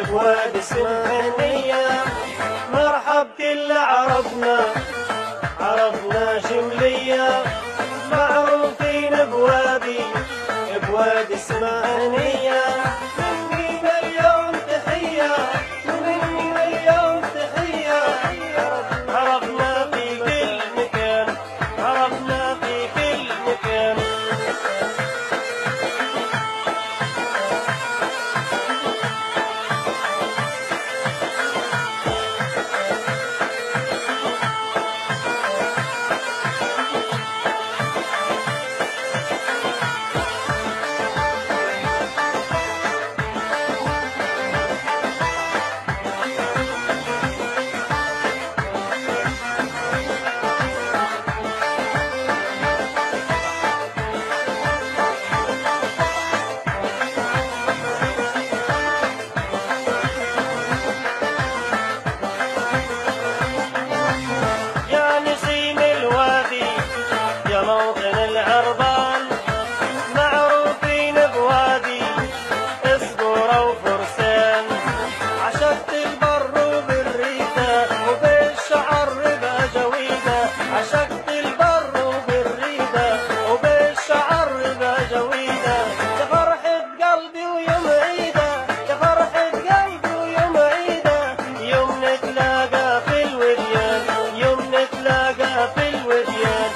بوادي اسمها هنية مرحب كل عربنا عربنا شملية معروفين بوادي بوادي اسمها هنية مني اليوم تحية مني اليوم تحية عربنا في كل مكان عربنا في كل مكان يا نسيم الوادي يا موطن العربان معروفين بوادي اسقورة وفرسان عشقت البر وبالريدة وبالشعر بجويدة عشقت البر وبالريدة وبالشعر بجويدة يا فرحة قلبي ويوم عيدة يا فرحة قلبي ويوم عيدة يوم نتلاقى في الوديان يوم نتلاقى في الوديان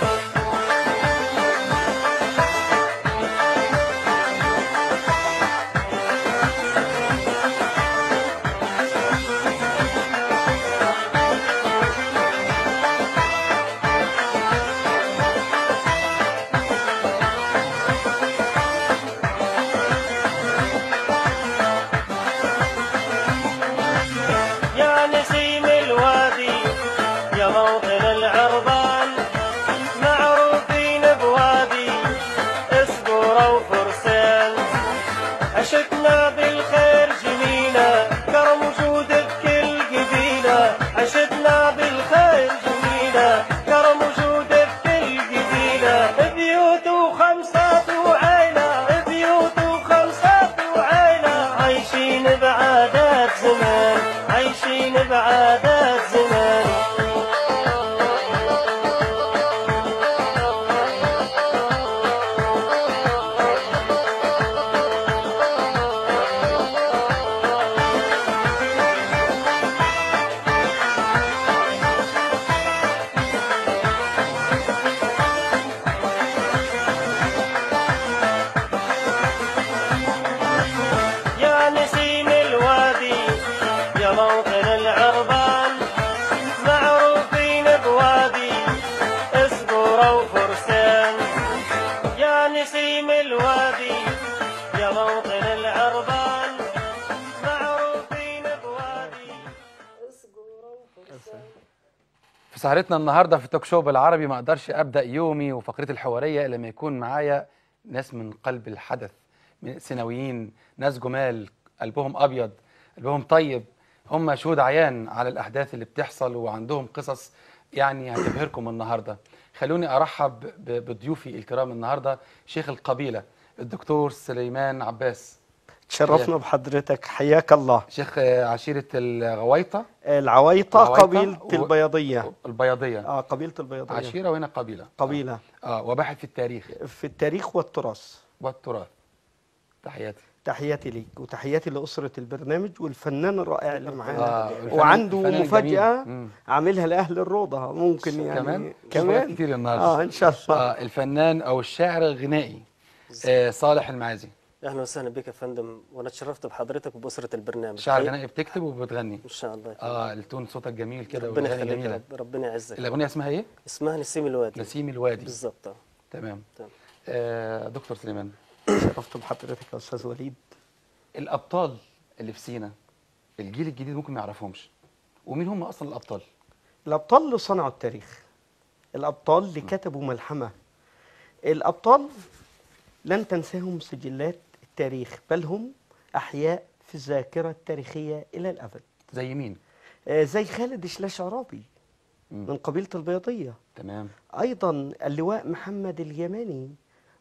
يا نسيم الوادي يا موطن العربان معروفين بوادي اسقورة وفرسان عشقنا بالخير جميلة كرم وجود بكل قبيلة عشقنا بالخير جميلة كرم وجود بكل قبيلة بيوت وخمسات وعيلة بيوت وخمسات وعيلة عايشين بعادات زمان عايشين بعادات زمان يا نسيم الوادي يا موطن العربان معروفين بوادي اسقورة وفرسان يا نسيم الوادي يا موطن العربان معروفين بوادي اسقورة وفرسان في سهرتنا النهارده في توك شو بالعربي ما اقدرش ابدا يومي وفقرتي الحواريه الا لما يكون معايا ناس من قلب الحدث من سيناويين ناس جمال قلبهم ابيض قلبهم طيب هم شهود عيان على الاحداث اللي بتحصل وعندهم قصص يعني هتبهركم النهارده خلوني ارحب ب- بضيوفي الكرام النهارده شيخ القبيله الدكتور سليمان عباس تشرفنا بحضرتك حياك الله شيخ آه، عشيره الغويطه العويطة العويطة قبيلة و- البيضية البياضيه اه قبيلة البيضية عشيره وهنا قبيله قبيلة اه وباحث في التاريخ في التاريخ والتراث والتراث تحياتي تحياتي ليك وتحياتي لأسرة البرنامج والفنان الرائع اللي معانا آه، الفنان- وعنده الفنان مفاجأة الجميل. مم. عاملها لأهل الروضة ممكن يعني كمان كمان كتير النهارده اه إن شاء الله آه الفنان او الشاعر الغنائي آه صالح المعازي اهلا وسهلا بك يا فندم وانا اتشرفت بحضرتك وباسره البرنامج شاعر حقيقي- غنائي بتكتب وبتغني ان شاء الله اه التون صوتك جميل كده ربنا والاغاني يخليك يا جميله رب ربنا يعزك الاغنيه اسمها ايه اسمها نسيم الوادي نسيم الوادي بالظبط آه. تمام تمام. آه دكتور سليمان شرفت بحضرتك يا أستاذ وليد الابطال اللي في سينا الجيل الجديد ممكن ما يعرفهمش ومين هم اصلا الابطال الأبطال اللي صنعوا التاريخ الأبطال اللي كتبوا ملحمة الأبطال لن تنساهم سجلات التاريخ بل هم أحياء في الذاكرة التاريخية إلى الأبد زي مين آه، زي خالد شلاش عرابي مم. من قبيلة البيضية تمام أيضا اللواء محمد اليماني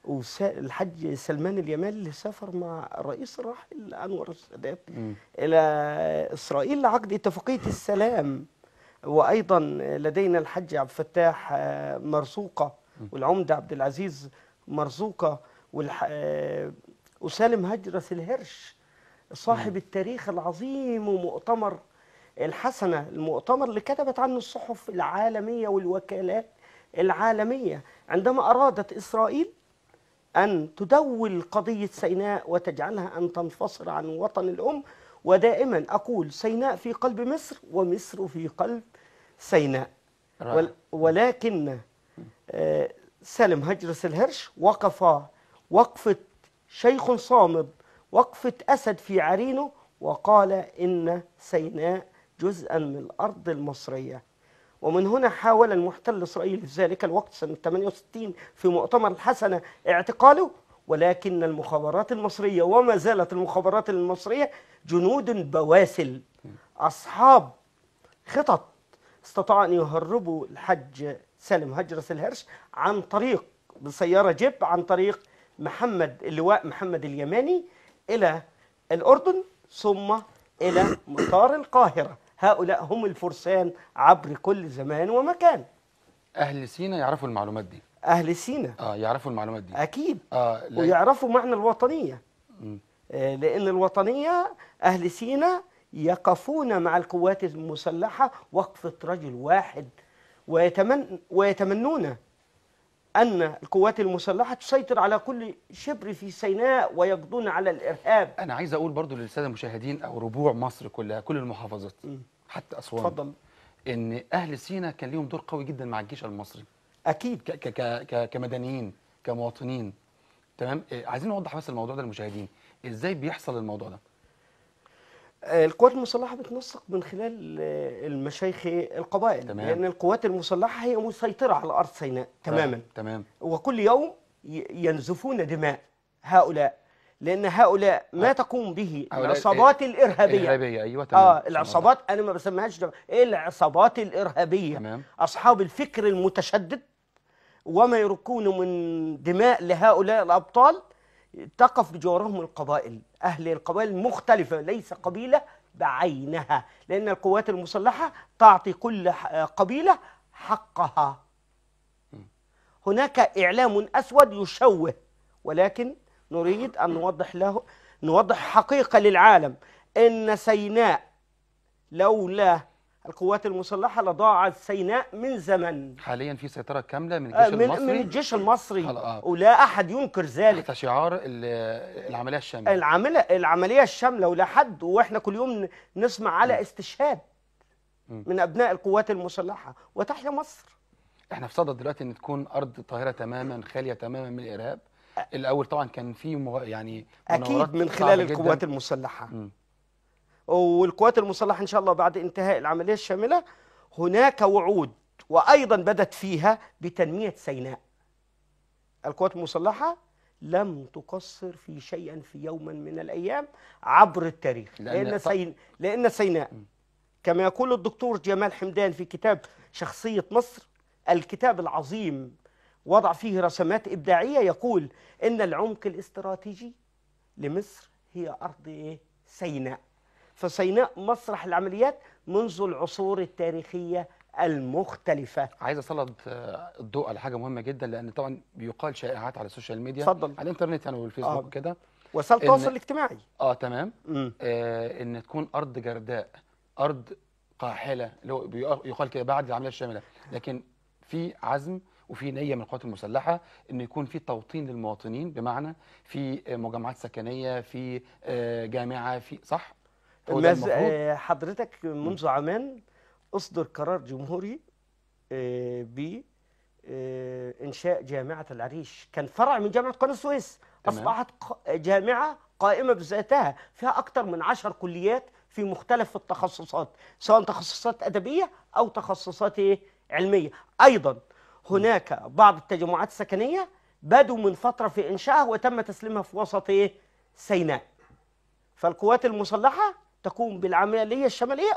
والحج سلمان اليماني اللي سافر مع الرئيس الراحل انور السادات مم. الى اسرائيل لعقد اتفاقيه السلام وايضا لدينا الحج عبد الفتاح آه، مرزوقه والعمده عبد العزيز مرزوقه والح... آه، وسالم هجرس الهرش صاحب التاريخ العظيم ومؤتمر الحسنه المؤتمر اللي كتبت عنه الصحف العالميه والوكالات العالميه عندما ارادت اسرائيل أن تدول قضية سيناء وتجعلها أن تنفصل عن وطن الأم ودائما أقول سيناء في قلب مصر ومصر في قلب سيناء رائع. ول- ولكن آه، سالم هجرس الهرش وقف وقفة شيخ صامد وقفة أسد في عرينه وقال إن سيناء جزءا من الأرض المصرية ومن هنا حاول المحتل الإسرائيلي في ذلك الوقت سنة 68 في مؤتمر الحسنة اعتقاله ولكن المخابرات المصرية وما زالت المخابرات المصرية جنود بواسل أصحاب خطط استطاعوا أن يهربوا الحج سالم هجرس الهرش عن طريق بسيارة جيب عن طريق محمد اللواء محمد اليماني إلى الأردن ثم إلى مطار القاهرة هؤلاء هم الفرسان عبر كل زمان ومكان اهل سينا يعرفوا المعلومات دي أهل سينا اه يعرفوا المعلومات دي أكيد اه لا- ويعرفوا معنى الوطنية مم. آه، لأن الوطنية أهل سينا يقفون مع القوات المسلحة وقفة رجل واحد ويتمن ويتمنون أن القوات المسلحة تسيطر على كل شبر في سيناء ويقضون على الإرهاب انا عايز اقول برضو للساده المشاهدين او ربوع مصر كلها كل المحافظات مم. حتى اسوان تفضل ان اهل سينا كان ليهم دور قوي جدا مع الجيش المصري أكيد ك ك ك ك كمدنيين كمواطنين تمام إيه، عايزين نوضح بس الموضوع ده للمشاهدين ازاي بيحصل الموضوع ده آه، القوات المسلحة بتنسق من خلال آه، المشايخ القبائل تمام. لأن القوات المسلحة هي مسيطرة على أرض سيناء تماما تمام وكل يوم ي- ينزفون دماء هؤلاء لأن هؤلاء ما تقوم به هؤلاء العصابات الإرهابية ارهابيه ايوه تمام اه العصابات انا ما بسميهاش دم- ايه العصابات الارهابيه تمام. اصحاب الفكر المتشدد وما يركون من دماء لهؤلاء الابطال تقف بجوارهم القبائل اهل القبائل المختلفه ليس قبيله بعينها لان القوات المسلحه تعطي كل ح- قبيله حقها هناك اعلام اسود يشوه ولكن نريد ان نوضح له نوضح حقيقه للعالم ان سيناء لولا القوات المسلحه لضاعت سيناء من زمن حاليا في سيطره كامله من آه، الجيش من, المصري من الجيش المصري خلاص، آه. ولا احد ينكر ذلك تحت شعار ال- العمليه الشامله العمليه العمليه الشامله ولا حد واحنا كل يوم نسمع على استشهاد م. من ابناء القوات المسلحه وتحيا مصر احنا في صدد دلوقتي ان تكون ارض طاهره تماما خاليه تماما من الارهاب الاول طبعا كان في مو... يعني مناورات اكيد من صعبة خلال جداً. القوات المسلحه مم. والقوات المسلحه ان شاء الله بعد انتهاء العمليه الشامله هناك وعود وايضا بدت فيها بتنميه سيناء القوات المسلحه لم تقصر في شيئا في يوم من الايام عبر التاريخ لأن- لان ط- سين لان سيناء كما يقول الدكتور جمال حمدان في كتاب شخصيه مصر الكتاب العظيم وضع فيه رسمات ابداعيه يقول ان العمق الاستراتيجي لمصر هي ارض ايه سيناء فسيناء مسرح العمليات منذ العصور التاريخيه المختلفه عايز اسلط آه، الضوء على حاجه مهمه جدا لان طبعا بيقال شائعات على السوشيال ميديا اتفضل. على الانترنت يعني والفيسبوك آه. وكده وسائل إن- التواصل الاجتماعي اه تمام مم. آه ان تكون ارض جرداء ارض قاحله اللي هو بيق- يقال كده بعد العمليه الشامله لكن في عزم وفي نيه من القوات المسلحه ان يكون في توطين للمواطنين بمعنى في آه، مجمعات سكنيه في آه، جامعه في صح هو ده مز... المفروض آه، حضرتك منذ عامان اصدر قرار جمهوري بإنشاء جامعة العريش كان فرع من جامعة قناة السويس تمام. أصبحت ق- جامعة قائمة بذاتها فيها أكثر من عشر كليات في مختلف التخصصات سواء تخصصات أدبية أو تخصصات إيه؟ علمية أيضا هناك بعض التجمعات السكنية بدوا من فترة في إنشائها وتم تسليمها في وسط إيه؟ سيناء فالقوات المسلحة تقوم بالعملية الشمالية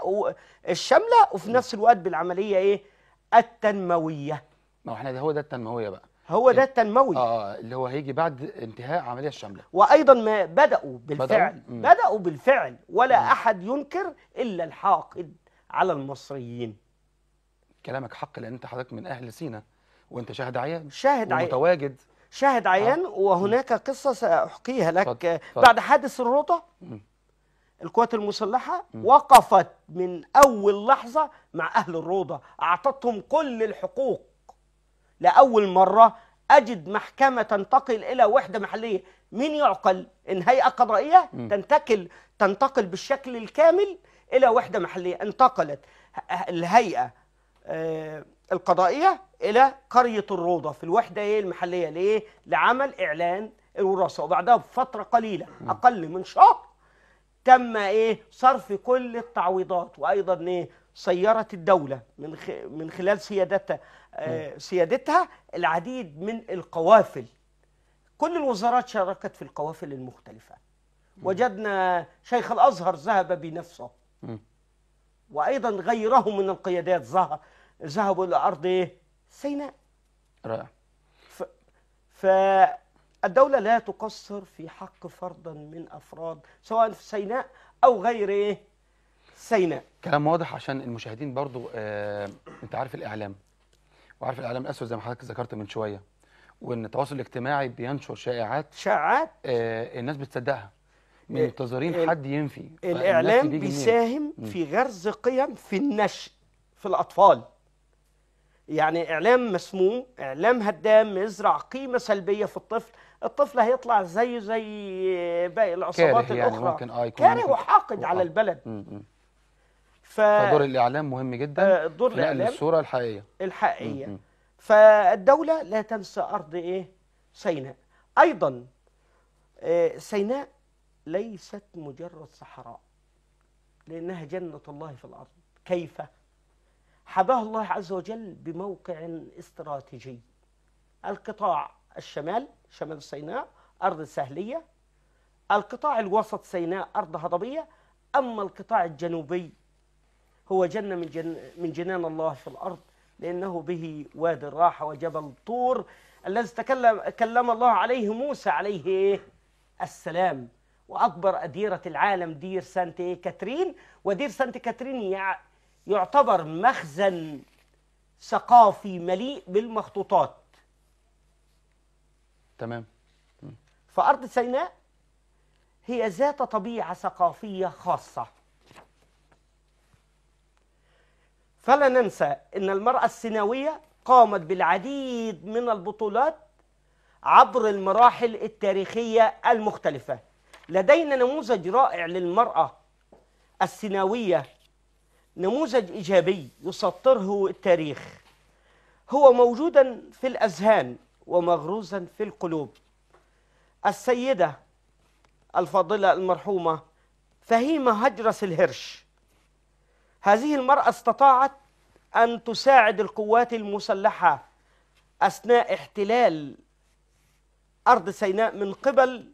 الشاملة وفي نفس الوقت بالعملية إيه؟ التنموية ما هو احنا ده هو ده التنمويه بقى هو ده التنموي اه اللي هو هيجي بعد انتهاء عمليه الشامله وايضا ما بداوا بالفعل مم. بداوا بالفعل ولا احد ينكر الا الحاقد على المصريين كلامك حق لان انت حضرتك من اهل سينا وانت شاهد عيان شاهد عيان ومتواجد شاهد عيان وهناك قصه ساحكيها لك اتفضل، اتفضل. بعد حادث الروضه مم. القوات المسلحه وقفت من اول لحظه مع اهل الروضه اعطتهم كل الحقوق لاول مره اجد محكمه تنتقل الى وحده محليه مين يعقل ان هيئه قضائيه تنتقل تنتقل بالشكل الكامل الى وحده محليه انتقلت ه- الهيئه آه، القضائيه الى قريه الروضه في الوحده ايه المحليه ليه لعمل اعلان الوراثه وبعدها بفتره قليله اقل من شهر تم ايه صرف كل التعويضات وايضا ايه سيرت الدوله من خ... من خلال سيادتها آه سيادتها العديد من القوافل كل الوزارات شاركت في القوافل المختلفه وجدنا شيخ الازهر ذهب بنفسه مم. وايضا غيره من القيادات ذهب ذهبوا الى ارض ايه سيناء رائع ف... فالدولة لا تقصر في حق فرد من أفراد سواء في سيناء أو غير إيه؟ سيناء كلام واضح عشان المشاهدين برضو آه انت عارف الاعلام وعارف الاعلام الاسود زي ما حضرتك ذكرت من شويه وان التواصل الاجتماعي بينشر شائعات شائعات آه الناس بتصدقها ال- منتظرين حد ينفي فالناس الإعلام بيجي منين؟ بيساهم في غرز قيم في النشء في الأطفال يعني إعلام مسموم إعلام هدام يزرع قيمة سلبية في الطفل الطفل هيطلع زيه زي باقي العصابات كاره يعني الأخرى ممكن اه يكون كاره ممكن- وحاقد على آه. البلد مم، مم. ف... فدور الاعلام مهم جدا آه، دور في نقل الإعلام الصوره الحقيقيه الحقيقية م- م. فالدولة لا تنسى أرض إيه؟ سيناء أيضا آه، سيناء ليست مجرد صحراء لأنها جنة الله في الأرض كيف؟ حباها الله عز وجل بموقع استراتيجي القطاع الشمال شمال سيناء أرض سهلية القطاع الوسط سيناء أرض هضبية أما القطاع الجنوبي هو جنة من, جن من جنان الله في الأرض لأنه به وادي الراحة وجبل طور الذي تكلم كلم الله عليه موسى عليه إيه؟ السلام وأكبر أديرة العالم دير سانت إيه؟ كاترين ودير سانت كاترين يع- يعتبر مخزن ثقافي مليء بالمخطوطات تمام فأرض سيناء هي ذات طبيعة ثقافية خاصة فلا ننسى أن المرأة السيناوية قامت بالعديد من البطولات عبر المراحل التاريخية المختلفة لدينا نموذج رائع للمرأة السيناوية نموذج إيجابي يسطره التاريخ هو موجودا في الأذهان ومغروزا في القلوب السيدة الفاضلة المرحومة فهيمة هجرس الهرش هذه المرأة استطاعت أن تساعد القوات المسلحة أثناء احتلال أرض سيناء من قبل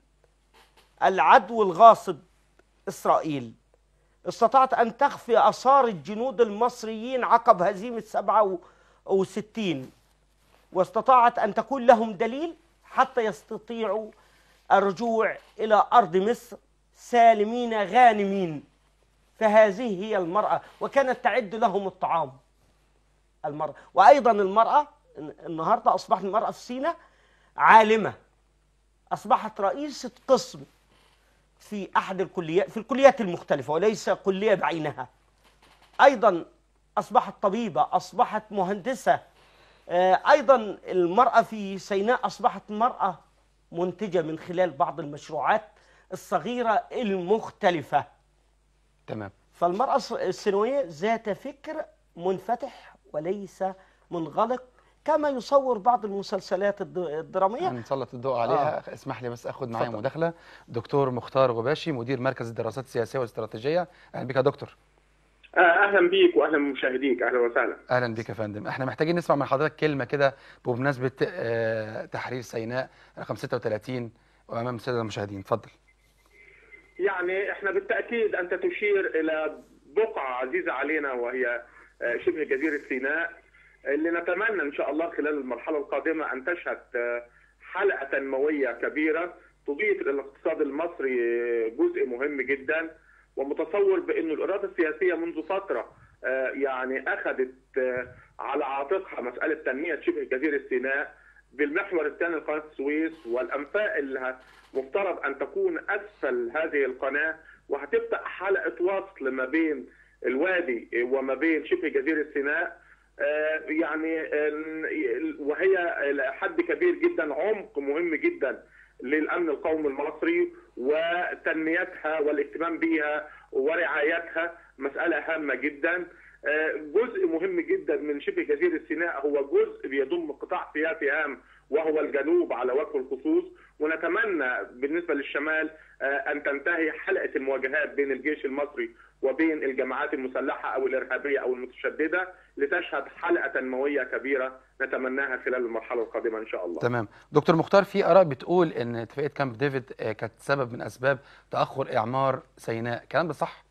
العدو الغاصب إسرائيل استطاعت أن تخفي آثار الجنود المصريين عقب هزيمة 67 واستطاعت أن تكون لهم دليل حتى يستطيعوا الرجوع إلى أرض مصر سالمين غانمين فهذه هي المرأة وكانت تعد لهم الطعام المرأة وأيضا المرأة النهاردة أصبحت المرأة في سيناء عالمة أصبحت رئيسة قسم في أحد الكليات في الكليات المختلفة وليس كلية بعينها أيضا أصبحت طبيبة أصبحت مهندسة آه، أيضا المرأة في سيناء أصبحت مرأة منتجة من خلال بعض المشروعات الصغيرة المختلفة تمام فالمرأة الس- السينوية ذات فكر منفتح وليس منغلق كما يصور بعض المسلسلات الد- الدرامية هنسلط الضوء عليها آه. اسمح لي بس اخد معايا اتفضل. مداخله دكتور مختار غباشي مدير مركز الدراسات السياسيه والاستراتيجيه اهلا بك يا دكتور آه، اهلا بيك واهلا بمشاهديك اهلا وسهلا اهلا بك يا فندم احنا محتاجين نسمع من حضرتك كلمه كده بمناسبه آه، تحرير سيناء رقم 36 وامام الساده المشاهدين اتفضل يعني احنا بالتاكيد انت تشير الى بقعه عزيزه علينا وهي آه، شبه جزيره سيناء اللي نتمنى ان شاء الله خلال المرحله القادمه ان تشهد آه، حلقه تنمويه كبيره تضيف الى الاقتصاد المصري جزء مهم جدا ومتصور بأن الإرادة السياسية منذ فترة آه، يعني أخذت آه، على عاتقها مسألة تنمية شبه جزيرة سيناء بالمحور الثاني لقناة السويس والأنفاق اللي مفترض أن تكون أسفل هذه القناة وهتفتح حلقة وصل ما بين الوادي وما بين شبه جزيرة سيناء آه، يعني آه، وهي إلى حد كبير جدا عمق مهم جدا للامن القومي المصري وتنميتها والاهتمام بها ورعايتها مساله هامه جدا آه، جزء مهم جدا من شبه جزيره سيناء هو جزء بيضم قطاع سياسي هام وهو الجنوب على وجه الخصوص ونتمنى بالنسبه للشمال آه، ان تنتهي حلقه المواجهات بين الجيش المصري وبين الجماعات المسلحه او الارهابيه او المتشدده لتشهد حلقه تنمويه كبيره نتمناها خلال المرحله القادمه ان شاء الله. تمام دكتور مختار في اراء بتقول ان اتفاقيه كامب ديفيد آه، كانت سبب من اسباب تاخر اعمار سيناء الكلام ده صح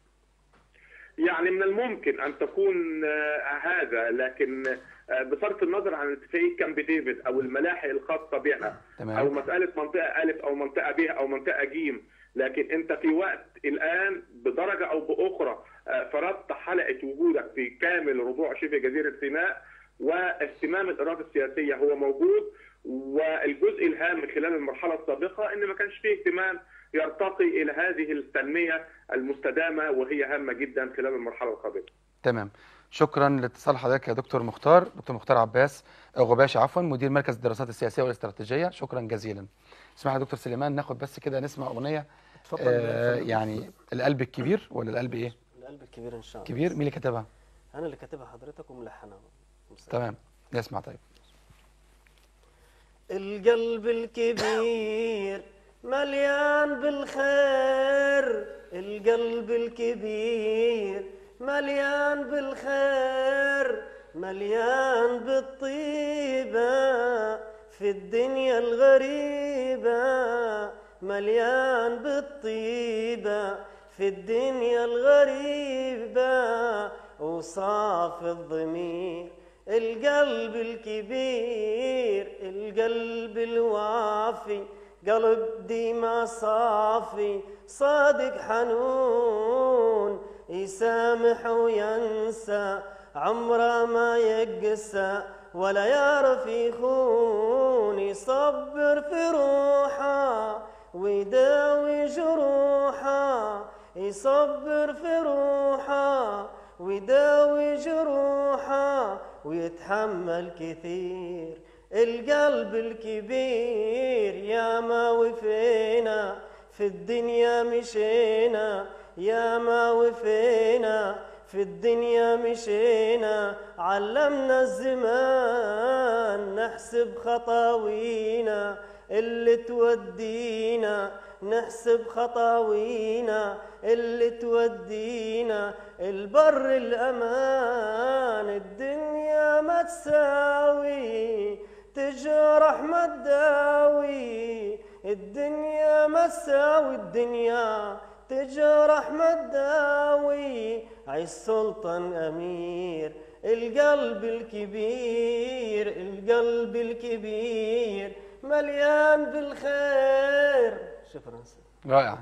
يعني من الممكن ان تكون آه، هذا لكن آه، بصرف النظر عن اتفاقيه كامب ديفيد او الملاحق الخاصه بها تمام. او مساله منطقه الف او منطقه ب او منطقه ج لكن انت في وقت الان بدرجه او باخرى آه، فرضت حلقه وجودك في كامل ربوع شبه جزيره سيناء واهتمام الاراده السياسيه هو موجود والجزء الهام خلال المرحله السابقه ان ما كانش فيه اهتمام يرتقي الى هذه التنميه المستدامه وهي هامه جدا خلال المرحله القادمه. تمام شكرا لاتصال حضرتك يا دكتور مختار دكتور مختار عباس آه، غباشي عفوا مدير مركز الدراسات السياسيه والاستراتيجيه شكرا جزيلا اسمح لي يا دكتور سليمان ناخد بس كده نسمع اغنيه اتفضل آه يا فندم. يعني القلب الكبير ولا القلب ايه القلب الكبير ان شاء الله كبير مين اللي كتبها انا اللي كاتبها حضرتك وملحنها تمام نسمع طيب القلب الكبير مليان بالخير القلب الكبير مليان بالخير مليان بالطيبة في الدنيا الغريبة مليان بالطيبة في الدنيا الغريبة وصاف الضمير القلب الكبير القلب الوافي قلب ديما صافي صادق حنون يسامح وينسى عمره ما يقسى ولا يعرف يخون يصبر في روحه ويداوي جروحه يصبر في روحه ويداوي جروحه ويتحمل كثير القلب الكبير يا ما وفينا في الدنيا مشينا يا ما وفينا في الدنيا مشينا علمنا الزمان نحسب خطاوينا اللي تودينا نحسب خطاوينا اللي تودينا البر الأمان الدنيا ما تساوي تجرح ما تداوي الدنيا ما تساوي الدنيا تجرح ما تداوي عيش سلطان أمير القلب الكبير القلب الكبير مليان بالخير شكرا سيدي. رائع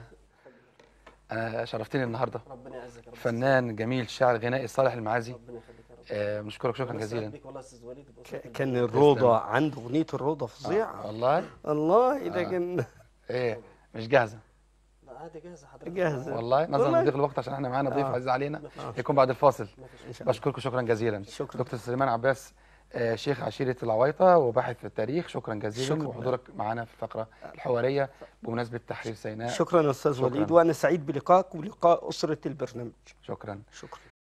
انا شرفتني النهارده ربنا يعزك يا رب فنان جميل شاعر غنائي صالح المعازي ربنا يخليك يا رب آه بنشكرك شكرا أنا سعيد جزيلا بيك والله يا استاذ وليد ك- بأسرة كان البيت. الروضة عنده أغنية الروضة فظيعة والله الله إذا آه. كان ايه مش جاهزه لا عادي جاهزه حضرتك جاهزة. والله نظرا والله. لضيق الوقت عشان احنا معانا ضيف آه. عزيز علينا ما فيش يكون بعد الفاصل ما فيش إن شاء الله بشكركم شكرا جزيلا شكرا. دكتور سليمان عباس آه، شيخ عشيرة العويطة وباحث في التاريخ شكرا جزيلا شكرا. وحضورك معنا في الفقرة الحوارية بمناسبة تحرير سيناء شكرا أستاذ شكراً. وليد وأنا سعيد بلقائك ولقاء أسرة البرنامج شكرا شكرا